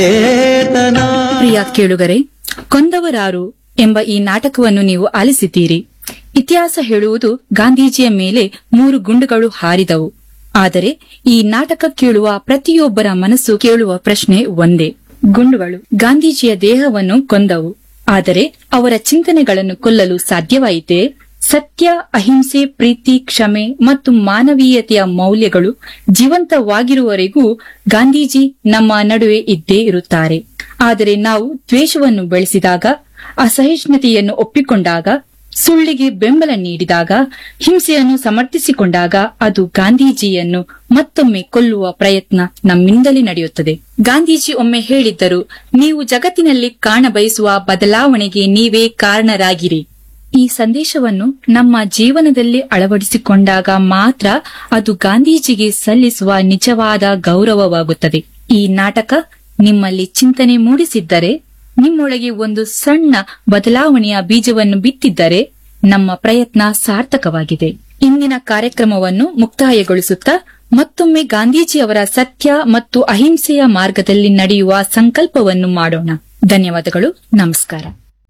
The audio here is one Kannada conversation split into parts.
ಪ್ರಿಯ ಕೇಳುಗರೆ ಕೊಂದವರಾರು ಎಂಬ ಈ ನಾಟಕವನ್ನು ನೀವು ಆಲಿಸಿದ್ದೀರಿ ಇತಿಹಾಸ ಹೇಳುವುದು ಗಾಂಧೀಜಿಯ ಮೇಲೆ ಮೂರು ಗುಂಡುಗಳು ಹಾರಿದವು ಆದರೆ ಈ ನಾಟಕ ಕೇಳುವ ಪ್ರತಿಯೊಬ್ಬರ ಮನಸ್ಸು ಕೇಳುವ ಪ್ರಶ್ನೆ ಒಂದೇ ಗುಂಡುಗಳು ಗಾಂಧೀಜಿಯ ದೇಹವನ್ನು ಕೊಂದವು ಆದರೆ ಅವರ ಚಿಂತನೆಗಳನ್ನು ಕೊಲ್ಲಲು ಸಾಧ್ಯವಾಯಿತೇ ಸತ್ಯ ಅಹಿಂಸೆ ಪ್ರೀತಿ ಕ್ಷಮೆ ಮತ್ತು ಮಾನವೀಯತೆಯ ಮೌಲ್ಯಗಳು ಜೀವಂತವಾಗಿರುವವರೆಗೂ ಗಾಂಧೀಜಿ ನಮ್ಮ ನಡುವೆ ಇದ್ದೇ ಇರುತ್ತಾರೆ ಆದರೆ ನಾವು ದ್ವೇಷವನ್ನು ಬೆಳೆಸಿದಾಗ ಅಸಹಿಷ್ಣುತೆಯನ್ನು ಒಪ್ಪಿಕೊಂಡಾಗ ಸುಳ್ಳಿಗೆ ಬೆಂಬಲ ನೀಡಿದಾಗ ಹಿಂಸೆಯನ್ನು ಸಮರ್ಥಿಸಿಕೊಂಡಾಗ ಅದು ಗಾಂಧೀಜಿಯನ್ನು ಮತ್ತೊಮ್ಮೆ ಕೊಲ್ಲುವ ಪ್ರಯತ್ನ ನಮ್ಮಿಂದಲೇ ನಡೆಯುತ್ತದೆ ಗಾಂಧೀಜಿ ಒಮ್ಮೆ ಹೇಳಿದ್ದರು ನೀವು ಜಗತ್ತಿನಲ್ಲಿ ಕಾಣಬಯಸುವ ಬದಲಾವಣೆಗೆ ನೀವೇ ಕಾರಣರಾಗಿರಿ ಈ ಸಂದೇಶವನ್ನು ನಮ್ಮ ಜೀವನದಲ್ಲಿ ಅಳವಡಿಸಿಕೊಂಡಾಗ ಮಾತ್ರ ಅದು ಗಾಂಧೀಜಿಗೆ ಸಲ್ಲಿಸುವ ನಿಜವಾದ ಗೌರವವಾಗುತ್ತದೆ ಈ ನಾಟಕ ನಿಮ್ಮಲ್ಲಿ ಚಿಂತನೆ ಮೂಡಿಸಿದ್ದರೆ ನಿಮ್ಮೊಳಗೆ ಒಂದು ಸಣ್ಣ ಬದಲಾವಣೆಯ ಬೀಜವನ್ನು ಬಿತ್ತಿದ್ದರೆ ನಮ್ಮ ಪ್ರಯತ್ನ ಸಾರ್ಥಕವಾಗಿದೆ ಇಂದಿನ ಕಾರ್ಯಕ್ರಮವನ್ನು ಮುಕ್ತಾಯಗೊಳಿಸುತ್ತಾ ಮತ್ತೊಮ್ಮೆ ಗಾಂಧೀಜಿಯವರ ಸತ್ಯ ಮತ್ತು ಅಹಿಂಸೆಯ ಮಾರ್ಗದಲ್ಲಿ ನಡೆಯುವ ಸಂಕಲ್ಪವನ್ನು ಮಾಡೋಣ ಧನ್ಯವಾದಗಳು ನಮಸ್ಕಾರ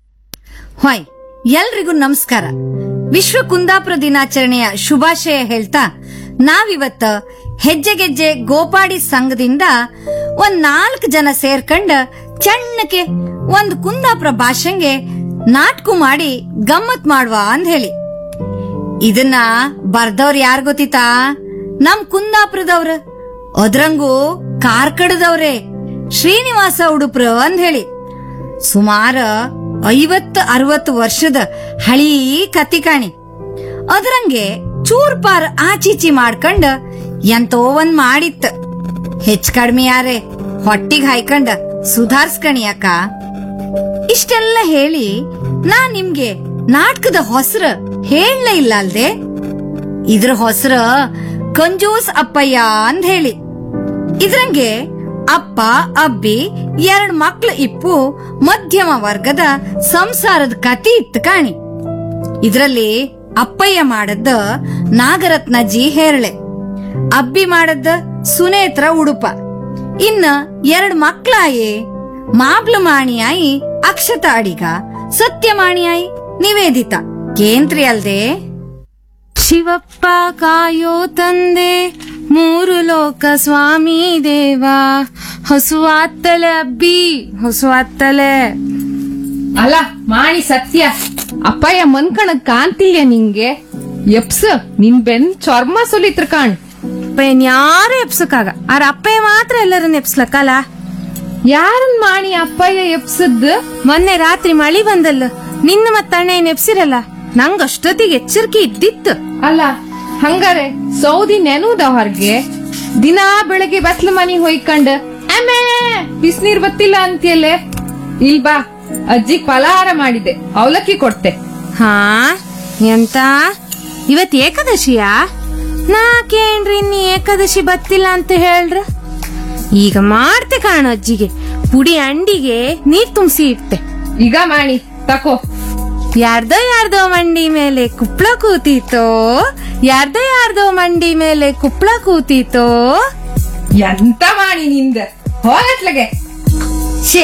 ಹಾಯ್ ಎಲ್ರಿಗೂ ನಮಸ್ಕಾರ ವಿಶ್ವ ಕುಂದಾಪುರ ದಿನಾಚರಣೆಯ ಶುಭಾಶಯ ಹೇಳ್ತಾ ನಾವಿವತ್ತ ಹೆಜ್ಜೆಗೆಜ್ಜೆ ಗೋಪಾಡಿ ಸಂಘದಿಂದ ಒಂದ್ ನಾಲ್ಕು ಜನ ಸೇರ್ಕೊಂಡ ಚಣ್ಣಕ್ಕೆ ಒಂದ್ ಕುಂದಾಪುರ ಭಾಷೆಗೆ ನಾಟಕ ಮಾಡಿ ಗಮ್ಮತ್ ಮಾಡುವ ಅಂದ್ ಹೇಳಿ ಇದನ್ನ ಬರ್ದವ್ರ ಯಾರ್ ಗೊತ್ತಿತಾ ನಮ್ ಕುಂದಾಪುರದವ್ರ ಅದ್ರಂಗೂ ಕಾರ್ಕಡದವ್ರೆ ಶ್ರೀನಿವಾಸ ಉಡುಪ್ರ ಅಂದ್ ಹೇಳಿ ಸುಮಾರ ಐವತ್ತು ಅರವತ್ತು ವರ್ಷದ ಹಳೀ ಕತ್ತಿ ಕಾಣಿ ಅದ್ರಂಗೆ ಚೂರ್ ಪಾರ್ ಆಚೀಚಿ ಮಾಡ್ಕೊಂಡ ಎಂತೋ ಒಂದ್ ಮಾಡಿತ್ತ ಹೆಚ್ಚ್ ಕಡ್ಮಿ ಯಾರೇ ಹೊಟ್ಟಿಗ್ ಹಾಯ್ಕೊಂಡ ಸುಧಾರ್ಸ್ಕಣಿ ಅಕ್ಕ ಇಷ್ಟೆಲ್ಲ ಹೇಳಿ ನಾ ನಿಮ್ಗೆ ನಾಟಕದ ಹೊಸ್ರ ಹೇಳಲೇ ಇಲ್ಲ ಅಲ್ದೆ ಇದ್ರ ಹೊಸ್ರ ಕಂಜೂಸ್ ಅಪ್ಪಯ್ಯ ಅಂದ್ ಹೇಳಿ ಇದ್ರಂಗೆ ಅಪ್ಪ ಅಬ್ಬಿ ಎರಡ್ ಮಕ್ಳು ಇಪ್ಪು ಮಧ್ಯಮ ವರ್ಗದ ಸಂಸಾರದ ಕತಿ ಇತ್ತು ಕಾಣಿ ಇದ್ರಲ್ಲಿ ಅಪ್ಪಯ್ಯ ಮಾಡದ್ದ ನಾಗರತ್ನ ಜಿ ಹೇರಳೆ ಅಬ್ಬಿ ಮಾಡದ್ದ ಸುನೇತ್ರ ಉಡುಪ ಇನ್ನ ಎರಡ್ ಮಕ್ಳಾಯಿ ಮಾಬ್ಲು ಮಾಣಿಯಾಯಿ ಅಕ್ಷತ ಅಡಿಗ ಸತ್ಯಮಾಣಿಯಾಯಿ ನಿವೇದಿತ ಕೇಂದ್ರಿ ಅಲ್ದೆ ಶಿವಪ್ಪ ಕಾಯೋ ತಂದೆ ಮೂರು ಲೋಕ ಸ್ವಾಮಿ ದೇವ ಹೊಸುವಾತ್ತಲೆ ಅಬ್ಬಿ ಹೊಸುವಾತ್ತಲೆ ಅಲ್ಲ ಮಾಡಿ ಸತ್ಯ ಅಪ್ಪಯ್ಯ ಮನ್ಕಣಕ್ ಕಾಂತಿಲ್ಯ ನಿಂಗೆ ಎಪ್ಸ ನಿನ್ ಬೆನ್ ಚರ್ಮ ಸುಲಿತ್ರ ಕಾಣ್ ಅಪ್ಪಯ್ಯನ್ ಯಾರು ಎಪ್ಸಕ್ಕಾಗ ಆರ ಅಪ್ಪಯ್ಯ ಮಾತ್ರ ಎಲ್ಲರನ್ನ ಎಪ್ಸ್ಲಕ್ಕಲ್ಲ ಯಾರನ್ ಮಾಡಿ ಅಪ್ಪಯ್ಯ ಎಪ್ಸದ್ ಮೊನ್ನೆ ರಾತ್ರಿ ಮಳಿ ಬಂದಲ್ಲ ನಿನ್ನ ಮತ್ತ ಅಣ್ಣ ಏನ್ ಎಪ್ಸಿರಲ್ಲ ನಂಗ್ ಅಷ್ಟೊತ್ತಿಗೆ ಎಚ್ಚರಿಕೆ ಇದ್ದಿತ್ತು ಅಲ್ಲ ಹಂಗಾರೆ ಸೌದಿ ನೆನೂದ ಹೊರ್ಗೆ ದಿನಾ ಬೆಳಗ್ಗೆ ಬಸ್ಲು ಮನಿ ಹೊಯ್ಕಂಡ್ ಅಮ್ಮೇ ಬಿಸ್ನೀರ್ ಬತ್ತಿಲ್ಲ ಅಂತ್ಯಲ್ಲೇ ಇಲ್ ಬಾ ಅಜ್ಜಿಗ್ ಫಲಹಾರ ಮಾಡಿದೆ ಅವಲಕ್ಕಿ ಕೊಡ್ತೆ ಹಾ ಎಂತ ಇವತ್ ಏಕಾದಶಿಯಾ ನಾಕೇನ್ರಿ ನೀ ಏಕಾದಶಿ ಬತ್ತಿಲ್ಲ ಅಂತ ಹೇಳ್ರ ಈಗ ಮಾಡ್ತೆ ಕಾಣ ಅಜ್ಜಿಗೆ ಪುಡಿ ಅಂಡಿಗೆ ನೀರ್ ತುಂಬಿಸಿ ಇಟ್ಟೆ ಈಗ ಮಾಡಿ ತಕೋ ಯಾರ್ದೋ ಯಾರ್ದೋ ಮಂಡಿ ಮೇಲೆ ಕುಪ್ಳ ಕೂತೀತೋ ಯಾರ್ದೋ ಯಾರ್ದೋ ಮಂಡಿ ಮೇಲೆ ಕುಪ್ಳ ಕೂತೀತೋ ಎಂತ ಮಾಡಿ ನಿಂದ ಹೋಗತ್ಲಗೆ ಶೇ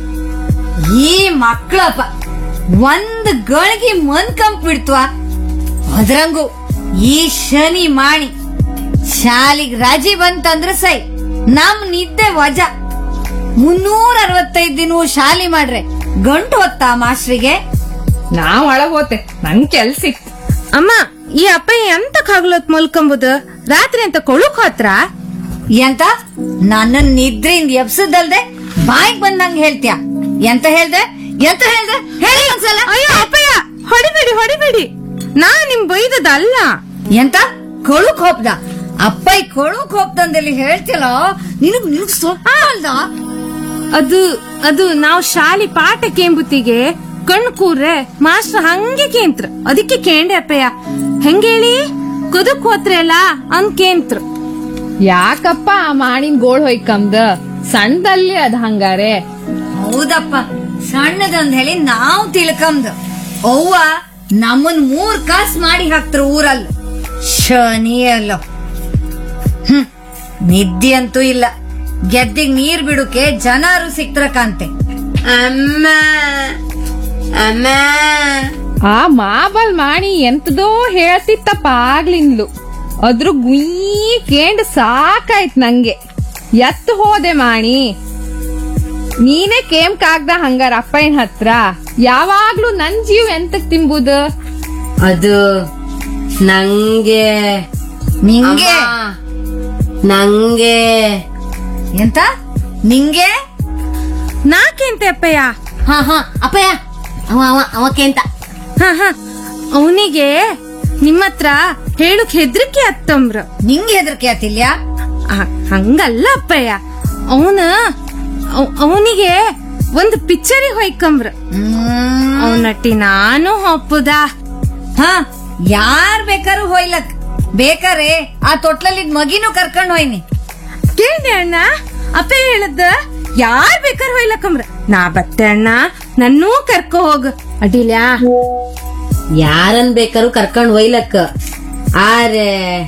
ಈ ಮಕ್ಕಳಪ್ಪ ಒಂದ್ ಗಳಿಗೆ ಮನ್ ಕಂಪ್ ಬಿಡ್ತ್ವ ಅದ್ರಂಗು ಈ ಶನಿ ಮಾಣಿ ಶಾಲಿಗ್ ರಜೆ ಬಂತಂದ್ರ ಸೈ ನಮ್ ನಿದ್ದೆ ವಜಾ ಮುನ್ನೂರ ಅರವತ್ತೈದ್ ದಿನ ಶಾಲಿ ಮಾಡ್ರೆ ಗಂಟು ಹೊತ್ತ ಮಾಸ್ಟ್ರಿಗೆ ನಾವ್ ಒಳಗ್ ಹೋತೆ ನನ್ ಕೆಲ್ಸಿತ್ತು ಅಮ್ಮ ಈ ಅಪ್ಪ ಎಂತ ಕಾಗ್ಲತ್ ಮಲ್ಕೊಂಬುದು ರಾತ್ರಿ ಅಂತ ಕೊಳುಕ್ ಹತ್ರ ಎಂತ ನನ್ನ ನಿದ್ರೆಯಿಂದ ಎಬ್ಸದಲ್ದೆ ಬಾಯಿಗ್ ಬಂದಂಗ ಹೇಳ್ತ್ಯಾ ಎಂತ ಹೇಳ್ದೆ ಎಂತ ಹೇಳ್ದೆ ಹೇಳಿ ಒಂದ್ಸಲ ಅಯ್ಯೋ ಅಪ್ಪಯ್ಯ ಹೊಡಿಬೇಡಿ ಹೊಡಿಬೇಡಿ ನಾ ನಿಮ್ ಬೈದದಲ್ಲ ಎಂತ ಕೊಳುಕ್ ಹೋಪ್ದ ಅಪ್ಪಯ್ ಕೊಳುಕ್ ಹೋಪ್ದಂದಲ್ಲಿ ಹೇಳ್ತಿಲ್ಲ ನಿನಗ್ ನಿನಗ್ ಸೊಪ್ಪ ಅಲ್ದ ಅದು ಅದು ನಾವು ಶಾಲಿ ಪಾಠ ಕೇಂಬುತ್ತಿಗೆ ಕಣ್ಣು ಕೂರ್ರೆ ಮಾಸ್ಟರ್ ಹಂಗೆ ಕೇಂತ್ರ ಅದಕ್ಕೆ ಕೇಂಡೆ ಅಪ್ಪಯ್ಯ ಹೆಂಗೇಳಿ ಕುದಕ್ ಹೋತ್ರೆ ಅಲ್ಲ ಹಂಗ್ ಕೇಂತ್ರ ಯಾಕಪ್ಪ ಆ ಮಾಡಿನ ಗೋಳ್ ಹೊಯ್ಕಂದ ಸಣ್ಣದಲ್ಲಿ ಅದ್ ಹಂಗಾರೆ ಹೌದಪ್ಪ ಸಣ್ಣದಂದ್ ಹೇಳಿ ನಾವು ತಿಳ್ಕಂದ್ ಅವ್ವ ನಮ್ಮನ್ ಮೂರ್ ಕಾಸ್ ಮಾಡಿ ಹಾಕ್ತಾರ ಊರಲ್ಲ ಶನಿ ಅಲ್ಲ ಹ್ಮ್ ನಿದ್ದೆ ಅಂತೂ ಇಲ್ಲ ಗೆದ್ದಿಗ್ ನೀರ್ ಬಿಡುಕೆ ಜನರು ಸಿಕ್ತರ ಕಾಂತೆ ಅಮ್ಮ ಅಮ್ಮ ಆ ಮಾಬಲ್ ಮಾಡಿ ಎಂತದೋ ಹೇಳ್ತಿತ್ತಪ್ಪ ಆಗ್ಲಿಂದ್ಲು ಅದ್ರ ಗುಯ್ ಕೇಂಡ್ ಸಾಕಾಯ್ತ್ ನಂಗೆ ಎತ್ ಹೋದೆ ಮಾಣಿ ನೀನೇ ಕೇಮ್ ಕಾಗ್ದ ಹಂಗಾರ ಅಪ್ಪಯ್ಯನ್ ಹತ್ರ ಯಾವಾಗ್ಲೂ ನನ್ ಜೀವ ಎಂತಕ್ ತಿಂಬುದು ಅದು ನಂಗೆ ನಿಂಗೆ ಅಮ್ಮ, ನಂಗೆ ಎಂತ ನಿಂಗೆ ನಾಕೆಂತೆ ಅಪ್ಪಯ್ಯ ಹಾ ಹಾ ಅಪ್ಪಯ್ಯ ಅವ ಅವ ಅವಕ್ಕೆಂತ ಹ ಹ ಅವನಿಗೆ ನಿಮ್ಮತ್ರ ಹೇಳುಕ್ ಹೆದ್ರಿಕೆ ಅತ್ತಂಬ್ರ ನಿಂಗೆ ಹೆದರಿಕೆ ಆತಿಲ್ಯಾ ಆ, ಹಂಗಲ್ಲ ಅಪ್ಪಯ್ಯ ಅವನ ಅವನಿಗೆ ಒಂದು ಪಿಕ್ಚರಿ ಹೊಯ್ಕಂಬ್ರ ಹ್ಮ್ ಅವನಟ್ಟಿ ನಾನು ಒಪ್ಪುದ ಹಾ ಯಾರ್ ಬೇಕಾರು ಹೋಯ್ಲಕ್ ಬೇಕಾರೆ ಆ ತೊಟ್ಲಲ್ಲಿದ್ ಮಗಿನೂ ಕರ್ಕೊಂಡ್ ಹೋಯ್ನಿ ಕೇಳಿ ಅಣ್ಣ ಅಪ್ಪಯ್ಯ ಹೇಳದ ಯಾರ್ ಬೇಕಾರ್ ಹೊಯ್ಲಕ್ಕಂಬ್ರ ನಾ ಬತ್ತೆ ಅಣ್ಣ ನನ್ನೂ ಕರ್ಕೊ ಹೋಗ್ ಅಡಿಲ್ಯಾ ಯಾರನ್ ಬೇಕಾರು ಕರ್ಕೊಂಡ್ ಒಯ್ಲಕ್ಕ ಆರೆ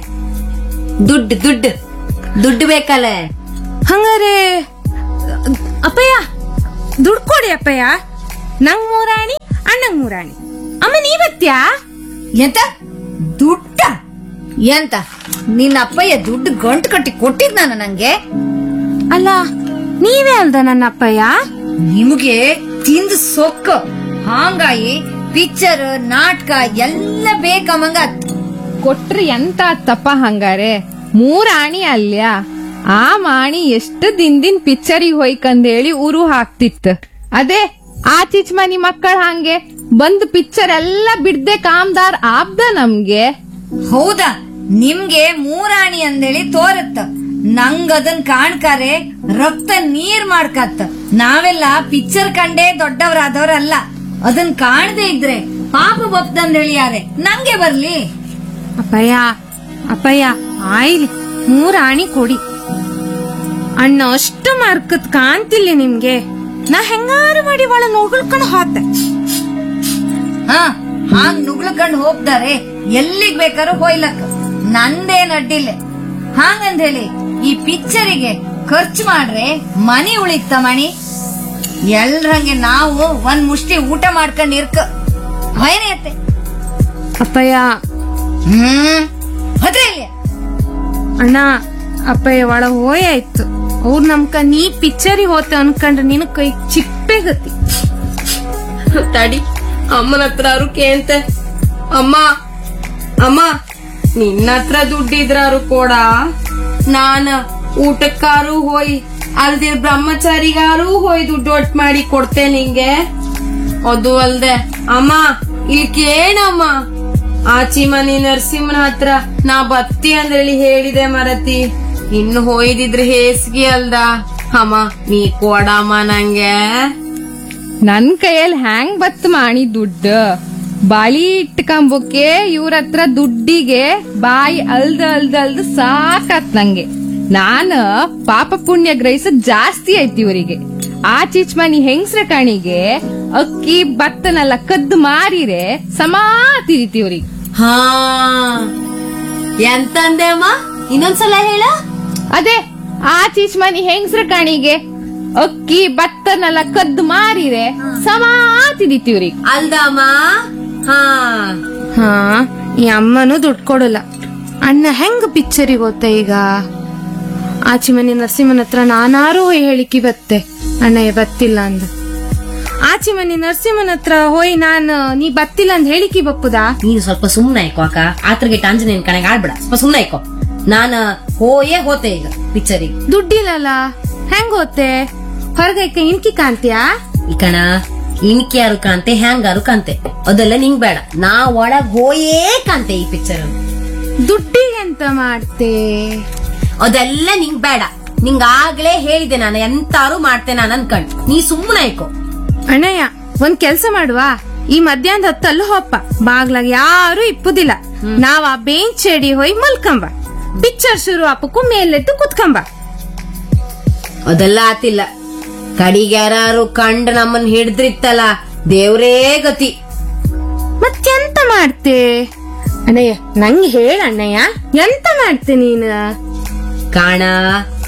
ದುಡ್ಡು ದುಡ್ಡು ದುಡ್ಡು ಬೇಕಲ್ಲ ಹಂಗಾರೆ ಅಪ್ಪಯ್ಯ ದುಡ್ಡು ಕೊಡಿ ಅಪ್ಪಯ್ಯ ನಂಗ್ ಮೂರಾಣಿ ಅಣ್ಣಂಗ್ ಮೂರಾಣಿ ಅಮ್ಮ ನೀವತ್ತ್ಯಾ ಎಂತ ದುಡ್ಡ ಎಂತ ನಿನ್ನ ಅಪ್ಪಯ್ಯ ದುಡ್ಡು ಗಂಟು ಕಟ್ಟಿ ಕೊಟ್ಟಿದ್ ನಾನು ನಂಗೆ ಅಲ್ಲ ನೀವೇ ಅಲ್ದ ನನ್ನ ಅಪ್ಪಯ್ಯ ನಿಮ್ಗೆ ತಿಂದು ಸೊಕ್ಕು ಹಾಂಗಾಗಿ ಪಿಕ್ಚರ್ ನಾಟಕ ಎಲ್ಲ ಬೇಕಮ್ಮಂಗ ಕೊಟ್ರೆ ಎಂತ ತಪ್ಪ ಹಂಗಾರೆ ಮೂರ್ ಆಣಿ ಅಲ್ಯ ಆ ಮಾಣಿ ಎಷ್ಟು ದಿನದಿನ್ ಪಿಕ್ಚರಿಗೆ ಹೋಯ್ಕಂದೇಳಿ ಉರು ಹಾಕ್ತಿತ್ತು ಅದೇ ಆಚೀಚ್ ಮನಿ ಮಕ್ಕಳ ಹಂಗೆ ಬಂದ್ ಪಿಕ್ಚರ್ ಎಲ್ಲ ಬಿಡ್ದೆ ಕಾಮ್ದಾರ್ ಆಬ್ದ ನಮ್ಗೆ ಹೌದಾ ನಿಮ್ಗೆ ಮೂರಾಣಿ ಅಂದೇಳಿ ತೋರತ್ತ ನಂಗ್ ಅದನ್ ಕಾಣ್ಕಾರೆ ರಕ್ತ ನೀರ್ ಮಾಡ್ಕತ್ತ ನಾವೆಲ್ಲ ಪಿಕ್ಚರ್ ಕಂಡೇ ದೊಡ್ಡವರಾದವ್ರಲ್ಲ ಅದನ್ ಕಾಣದೇ ಇದ್ರೆ ಪಾಪ ಬಪ್ದಂದೇಳಿ ಯಾರೆ ನಂಗೆ ಬರ್ಲಿ ಅಪ್ಪಯ್ಯ ಅಪ್ಪಯ್ಯ ಆಯ್ಲಿ ಮೂರಾಣಿ ಕೊಡಿ ಅಣ್ಣ ಅಷ್ಟು ಮಾರ್ಕತ್ ಕಾಣ್ತಿಲ್ಲ ನಿಮ್ಗೆ ನಾ ಹೆಂಗಾರು ಮಾಡಿ ಒಳ ನೋಡ್ಕೊಂಡು ಹೋತೆ ಹಾ ಹಾಂಗ್ ನುಗ್ಲಕಂಡ್ ಹೋಗ್ತಾರೆ ಎಲ್ಲಿಗ್ ಬೇಕಾದ್ರೂ ಹೋಯ್ಲಕ್ ನಂದೇನ್ ಅಡ್ಡಿಲ್ಲ ಹಾಂಗಂದ್ ಹೇಳಿ ಈ ಪಿಕ್ಚರಿಗೆ ಖರ್ಚು ಮಾಡ್ರೆ ಮನಿ ಉಳಿತ ಮಣಿ ಎಲ್ರಂಗೆ ನಾವು ಒಂದ್ ಮುಷ್ಟಿ ಊಟ ಮಾಡ್ಕೊಂಡ್ ಇರ್ಕ ಹೊಯ್ನೆಯತ್ತೆ ಅಪ್ಪಯ್ಯ ಹ್ಮ್ ಹೋದ್ರೆ ಇಲ್ಲಿ ಅಣ್ಣ ಅಪ್ಪಯ್ಯ ಒಳ ಹೋಯಾಯ್ತು ಅವ್ರು ನಮ್ಕ ನೀ ಪಿಕ್ಚರಿಗೆ ಹೋತೆ ಅನ್ಕೊಂಡ್ರೆ ನಿನ್ ಕೈ ಚಿಪ್ಪೆ ಗತಿ ತಡಿ ಅಮ್ಮನ ಹತ್ರ ಅವ್ರು ಕೇಳ್ತೆ ಅಮ್ಮ ಅಮ್ಮ ನಿನ್ನ ಹತ್ರ ದುಡ್ಡಿದ್ರಾರು ಕೊಡ ನಾನ ಊಟಕ್ಕಾರು ಹೋಯ್ ಅಲ್ದಿರ್ ಬ್ರಹ್ಮಚಾರಿಗಾರು ಹೋಯ್ ದುಡ್ಡು ಒಟ್ ಮಾಡಿ ಕೊಡ್ತೆ ನಿಂಗೆ ಅದು ಅಲ್ದೆ ಅಮ್ಮ ಇಲ್ಲಿ ಕೇಳಮ್ಮ ಆಚಿ ಮನಿ ನರಸಿಂಹನ ಹತ್ರ ನಾ ಬತ್ತಿ ಅಂದ್ರೇಳಿ ಹೇಳಿದೆ ಮರತಿ ಇನ್ನು ಹೋಯ್ದಿದ್ರೆ ಹೇಸ್ಗಿ ಅಲ್ದ ಅಮ್ಮ ನೀ ಕೊಡಮ್ಮ ನಂಗೆ ನನ್ ಕೈಯಲ್ಲಿ ಹ್ಯಾಂಗ್ ಬತ್ ಮಾಣಿ ದುಡ್ಡು ಬಾಳಿ ಇಟ್ಕೊಂಬಕ್ಕೆ ಇವ್ರ ಹತ್ರ ದುಡ್ಡಿಗೆ ಬಾಯಿ ಅಲ್ದ ಅಲ್ದ ಅಲ್ದ ಸಾಕಾತ್ ನಂಗೆ ನಾನ ಪಾಪ ಪುಣ್ಯ ಗ್ರಹಿಸ ಜಾಸ್ತಿ ಐತಿ ಇವರಿಗೆ ಆ ಚಿಚ್ಮನಿ ಹೆಂಗ್ಸ್ರ ಕಣಿಗೆ ಅಕ್ಕಿ ಭತ್ತನೆಲ್ಲ ಕದ್ದು ಮಾರಿರೆ ಸಮಾ ತಿರಿತಿ ಇವ್ರಿಗೆ ಹಾ ಎಂತಂದೆ ಅಮ್ಮ ಇನ್ನೊಂದ್ಸಲ ಹೇಳ ಅದೇ ಆ ಚಿಚ್ಮನಿ ಹೆಂಗ್ಸ್ರ ಕಣಿಗೆ ಅಕ್ಕಿ ಭತ್ತನೆಲ್ಲ ಕದ್ದು ಮಾರಿರೆ ಸಮಾ ತಿರಿತಿ ಇವ್ರಿಗೆ ಅಲ್ದಮ್ಮ ಹಾ ಹಾ ಈ ಅಮ್ಮನೂ ದುಡ್ಡು ಕೊಡಲ್ಲ ಅಣ್ಣ ಹೆಂಗ್ ಪಿಕ್ಚರಿಗೆ ಹೋತೆ ಈಗ ಆಚಿ ಮನೆ ನರಸಿಂಹನ ಹತ್ರ ನಾನಾರು ಹೋಯ್ ಹೇಳಿಕಿ ಬತ್ತೆ ಅಣ್ಣ ಬತ್ತಿಲ್ಲ ಅಂದ ಆಚಿ ಮನೆ ನರಸಿಂಹನ ಹತ್ರ ಹೋಯ್ ನಾನು ನೀ ಬತ್ತಿಲ್ಲ ಅಂದ್ ಹೇಳಿಕಿ ಬಪ್ಪುದಾ ನೀನು ಸ್ವಲ್ಪ ಸುಮ್ನೆ ಆಯ್ಕೋ ಅಕ್ಕ ಆತ್ರಗೆ ಆಂಜನೇಯನ್ ಕಣಗೆ ಆಡ್ಬೇಡ ಸ್ವಲ್ಪ ಸುಮ್ನೆ ಆಯ್ಕೋ ನಾನ ಹೋಯೇ ಹೋತೆ ಈಗ ಪಿಕ್ಚರಿಗೆ ದುಡ್ಡಿಲ್ಲಲ್ಲ ಹೆಂಗ್ ಹೋತೆ ಹೊರಗೈಕ ಇನ್ಕಿ ಕಾಂತ್ಯಾ ಈ ಕಣ ಇನ್ಕೆ ಯಾರು ಕಾಂತೆ ಹ್ಯಾಂಗಾರು ಕಾಂತೆ ಅದೆಲ್ಲ ನಿಂಗ್ ಬೇಡ ನಾ ಒಳಗ್ ಹೋಯೇ ಕಾಂತೆ ಈ ಪಿಕ್ಚರ್ ದುಡ್ಡಿಗೆ ಎಂತ ಮಾಡ್ತೆ ಅದೆಲ್ಲ ನಿಂಗ್ ಬೇಡ ನಿಂಗ್ ಆಗ್ಲೇ ಹೇಳಿದೆ ನಾನು ಎಂತಾರು ಮಾಡ್ತೆ ನಾನು ಅನ್ಕಂಡ್ ನೀ ಸುಮ್ಮನೆ ಆಯ್ಕೋ ಅಣ್ಣಯ್ಯ ಒಂದ್ ಕೆಲ್ಸ ಮಾಡುವ ಈ ಮಧ್ಯಾಹ್ನದ ಹೊತ್ತಲ್ಲೂ ಹೊಪ್ಪ ಬಾಗ್ಲಾಗ ಯಾರು ಇಪ್ಪುದಿಲ್ಲ ನಾವ್ ಆ ಬೇಂಚ್ ಚೇಡಿ ಹೋಯ್ ಮಲ್ಕಂಬ ಪಿಕ್ಚರ್ ಶುರು ಅಪ್ಪಕ್ಕೂ ಮೇಲೆದ್ದು ಕುತ್ಕಂಬ ಅದೆಲ್ಲ ಆತಿಲ್ಲ ಕಡಿಗೆ ಯಾರು ಕಂಡ್ ನಮ್ಮನ್ ಹಿಡ್ದ್ರಿತ್ತಲ್ಲ ದೇವ್ರೇ ಗತಿ ಮತ್ತೆಂತ ಮಾಡ್ತೆ ಅಣ್ಣಯ್ಯ ನಂಗೆ ಹೇಳ ಅಣ್ಣಯ್ಯ ಎಂತ ಮಾಡ್ತೆ ನೀನು ಕಾಣ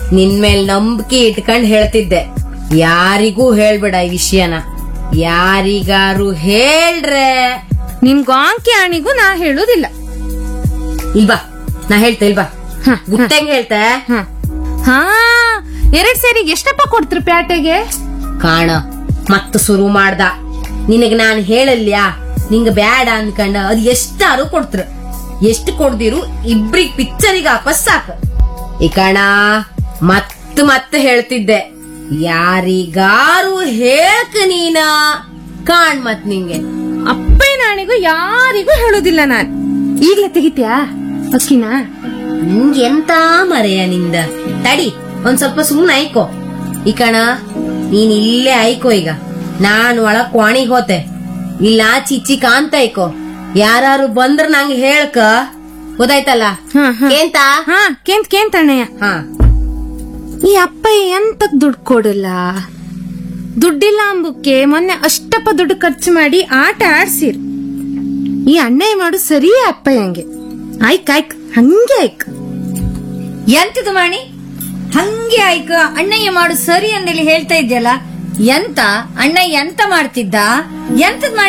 ನಿನ್ ಮೇಲ್ ನಂಬಿಕೆ ಇಟ್ಕೊಂಡ್ ಹೇಳ್ತಿದ್ದೆ ಯಾರಿಗೂ ಹೇಳ್ಬೇಡ ಈ ವಿಷಯನ ಯಾರಿಗಾರು ಹೇಳ್ರೆ ನಿನ್ ಗಾಂಕಿ ಆಣಿಗೂ ನಾ ಹೇಳುದಿಲ್ಲ ಇಲ್ಬಾ ನಾ ಹೇಳ್ತೆ ಇಲ್ಬಾ ಹ, ಗುಟ್ಟಂಗ್ ಹೇಳ್ತೆ ಹ. ಹಾ ಎರಡ್ ಸೇರಿಗೆ ಎಷ್ಟಪ್ಪ ಕೊಡ್ತೀರಿ ಪ್ಯಾಟೆಗೆ ಕಾಣ ಮತ್ತ ಶುರು ಮಾಡ್ದ ನಿನಗ್ ನಾನ್ ಹೇಳಲ್ಯಾ ನಿಂಗ ಬ್ಯಾಡ ಅನ್ಕಂಡ ಅದ್ ಎಷ್ಟಾರು ಕೊಡ್ತ್ರ ಎಷ್ಟು ಕೊಡ್ದಿರು ಇಬ್ರಿಗ್ ಪಿಕ್ಚರಿಗೆ ವಾಪಸ್ ಸಾಕ ಈ ಕಣ ಮತ್ ಮತ್ತೆ ಹೇಳ್ತಿದ್ದೆ ಯಾರಿಗಾರು ಹೇಳ್ಕ ನೀನ ಕಾಣ್ ಮತ್ ನಿಂಗೆ ಅಪ್ಪಯ್ಯನ ಆಣಿಗೂ ಯಾರಿಗೂ ಹೇಳುದಿಲ್ಲ ನಾನ್ ಈಗ್ಲೇ ತೆಗಿತ್ಯಾ ಅಕ್ಕಿನ ನಿಂಗೆ ಎಂತ ಮರೆಯ ನಿಂದ ತಡಿ ಒಂದ್ ಸ್ವಲ್ಪ ಸುಮ್ನೆ ಆಯ್ಕೋ ಈ ಕಣ ನೀನ್ ಇಲ್ಲೇ ಆಯ್ಕೋ ಈಗ ನಾನ್ ಒಳಗ್ ಕ್ವಾಣಿಗ್ ಹೋತೆ ಇಲ್ಲ ಚಿಚ್ಚಿ ಕಾಂತ ಆಯ್ಕೋ ಯಾರು ಬಂದ್ರ ನಂಗೆ ಹೇಳ್ಕ ಗೊತ್ತಾಯ್ತಲ್ಲ ಹ, ಹ. ಏಂತ ಹಾ ಕೇಂತ್ ಕೇಂತ್ ಅಣ್ಣಯ್ಯ ಹಾ ಈ ಅಪ್ಪಯ್ಯ ಎಂತಕ್ ದುಡ್ಡು ಕೊಡಲ್ಲ ದುಡ್ಡಿಲ್ಲ ಅಂಬುಕ್ಕೆ ಮೊನ್ನೆ ಅಷ್ಟಪ್ಪ ದುಡ್ಡು ಖರ್ಚು ಮಾಡಿ ಆಟ ಆಡ್ಸಿರ್ ಈ ಅಣ್ಣಯ್ಯ ಮಾಡು ಸರಿಯೇ ಅಪ್ಪಯ್ಯಂಗೆ ಆಯ್ಕ್ ಆಯ್ಕ್ ಹಂಗೆ ಆಯ್ಕ್ ಎಂತದು ಮಾಣಿ ಹಂಗೆ ಆಯ್ಕ ಅಣ್ಣಯ್ಯ ಮಾಡು ಸರಿ ಅಂದೇಳಿ ಹೇಳ್ತಾ ಇದ್ಯಲ್ಲ ಎಂತ ಅಣ್ಣ ಎಂತ ಮಾಡ್ತಿದ್ದ ಎಂತದ್ ಮಾಡಿ